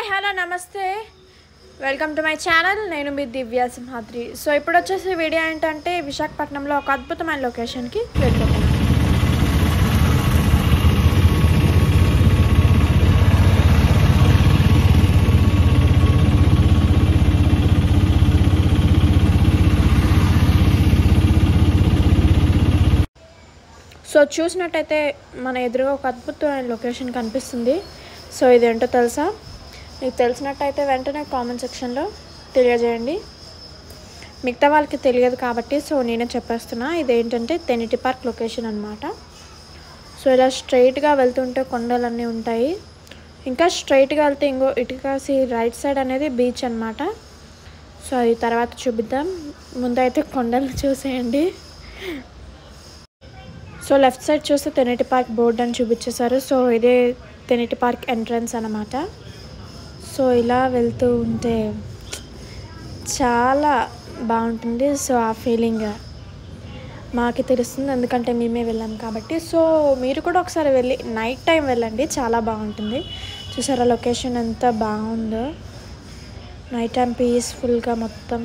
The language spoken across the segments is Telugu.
హాయ్ హలో నమస్తే వెల్కమ్ టు మై ఛానల్ నేను మీ దివ్య సింహాద్రి సో ఇప్పుడు వచ్చేసి వీడియో ఏంటంటే విశాఖపట్నంలో ఒక అద్భుతమైన లొకేషన్కి వెళ్ళిపోతున్నాను సో చూసినట్టయితే మన ఎదురుగా ఒక అద్భుతమైన లొకేషన్ కనిపిస్తుంది సో ఇదేంటో తెలుసా మీకు తెలిసినట్టయితే వెంటనే కామెంట్ సెక్షన్లో తెలియజేయండి మిగతా వాళ్ళకి తెలియదు కాబట్టి సో నేనే చెప్పేస్తున్నా ఇదేంటంటే తెనిటి పార్క్ లొకేషన్ అనమాట సో ఇలా స్ట్రైట్గా వెళ్తుంటే కొండలన్నీ ఉంటాయి ఇంకా స్ట్రైట్గా వెళ్తే ఇంకో ఇటుకాసి రైట్ సైడ్ అనేది బీచ్ అనమాట సో అది తర్వాత చూపిద్దాం ముందైతే కొండలను చూసేయండి సో లెఫ్ట్ సైడ్ చూస్తే తెనిటి పార్క్ బోర్డు అని చూపించేశారు సో ఇదే తెనిటి పార్క్ ఎంట్రన్స్ అనమాట సో ఇలా వెళ్తూ ఉంటే చాలా బాగుంటుంది సో ఆ ఫీలింగ్ మాకు తెలుస్తుంది ఎందుకంటే మేమే వెళ్ళాం కాబట్టి సో మీరు కూడా ఒకసారి వెళ్ళి నైట్ టైం వెళ్ళండి చాలా బాగుంటుంది చూసారా లొకేషన్ ఎంత బాగుందో నైట్ టైం పీస్ఫుల్గా మొత్తం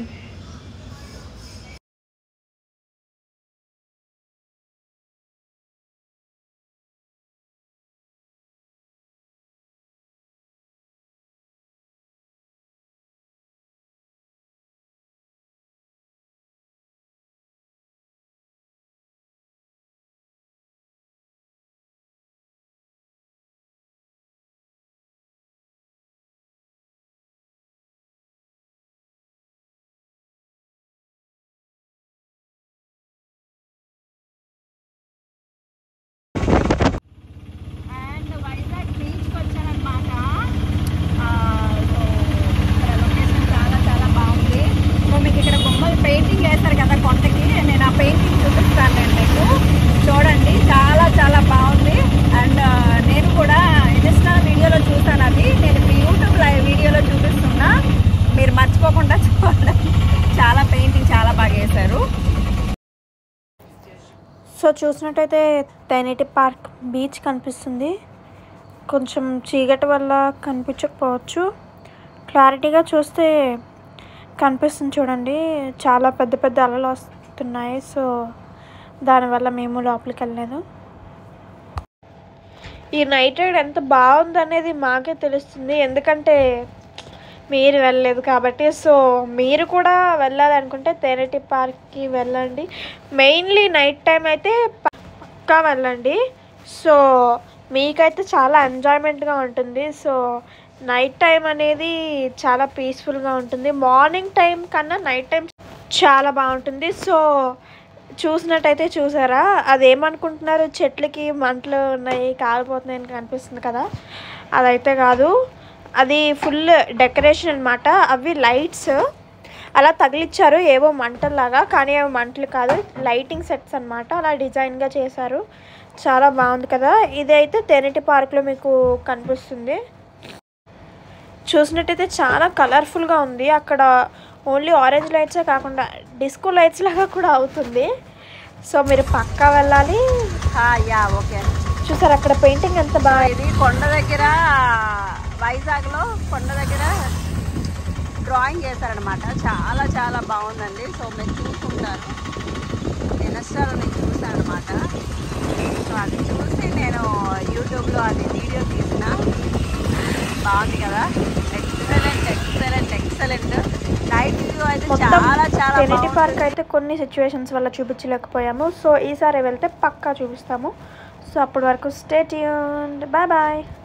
అండ్ వైజాగ్ బీచ్కి వచ్చానమాట సో ఇక్కడ లొకేషన్ చాలా చాలా బాగుంది సో మీకు ఇక్కడ బొమ్మలు పెయింటింగ్ వేస్తారు కదా కొండకి నేను ఆ పెయింటింగ్ చూపిస్తాను నేను మీకు చూడండి చాలా చాలా బాగుంది అండ్ నేను కూడా ఇన్స్టా వీడియోలో చూసాను అది నేను ఇప్పుడు యూట్యూబ్ లైవ్ వీడియోలో చూపిస్తున్నా మీరు మర్చిపోకుండా చూడండి చాలా పెయింటింగ్ చాలా బాగా వేశారు సో చూసినట్టయితే తెనిటి పార్క్ బీచ్ కనిపిస్తుంది కొంచెం చీకటి వల్ల కనిపించకపోవచ్చు క్లారిటీగా చూస్తే కనిపిస్తుంది చూడండి చాలా పెద్ద పెద్ద అలలు వస్తున్నాయి సో దానివల్ల మేము లోపలికి వెళ్ళలేదు ఈ నైట్ రైడ్ ఎంత బాగుందనేది మాకే తెలుస్తుంది ఎందుకంటే మీరు వెళ్ళలేదు కాబట్టి సో మీరు కూడా వెళ్ళాలనుకుంటే తెరటి పార్క్కి వెళ్ళండి మెయిన్లీ నైట్ టైం అయితే పక్కా వెళ్ళండి సో మీకైతే చాలా ఎంజాయ్మెంట్గా ఉంటుంది సో నైట్ టైం అనేది చాలా పీస్ఫుల్గా ఉంటుంది మార్నింగ్ టైం కన్నా నైట్ టైం చాలా బాగుంటుంది సో చూసినట్టయితే చూసారా అదేమనుకుంటున్నారు చెట్లకి మంటలు ఉన్నాయి కాలిపోతున్నాయని కనిపిస్తుంది కదా అదైతే కాదు అది ఫుల్ డెకరేషన్ అనమాట అవి లైట్స్ అలా తగిలిచ్చారు ఏవో మంటల్లాగా కానీ అవి మంటలు కాదు లైటింగ్ సెట్స్ అనమాట అలా డిజైన్గా చేశారు చాలా బాగుంది కదా ఇది అయితే తెనిటి పార్క్లో మీకు కనిపిస్తుంది చూసినట్టయితే చాలా కలర్ఫుల్గా ఉంది అక్కడ ఓన్లీ ఆరెంజ్ లైట్సే కాకుండా డిస్కో లైట్స్ లాగా కూడా అవుతుంది సో మీరు పక్కా వెళ్ళాలి యా ఓకే చూసారు అక్కడ పెయింటింగ్ ఎంత బాగా ఇది కొండ దగ్గర వైజాగ్లో కొండ దగ్గర డ్రాయింగ్ చేశారనమాట చాలా చాలా బాగుందండి సో మీరు చూసుకుంటారు ఇన్స్టాలో నేను చూసాను అనమాట సో అది చూసి నేను యూట్యూబ్లో అది వీడియో తీసిన బాగుంది కదా excellent excellent excellent night view అయితే మొత్తం చాలా చాలా తెనిటి బాగుంది పార్క్ అయితే కొన్ని సిచ్యువేషన్స్ వల్ల చూపించలేకపోయాము సో ఈసారి వెళ్తే పక్కా చూపిస్తాము సో అప్పటి వరకు స్టే ట్యూన్ బాయ్ బాయ్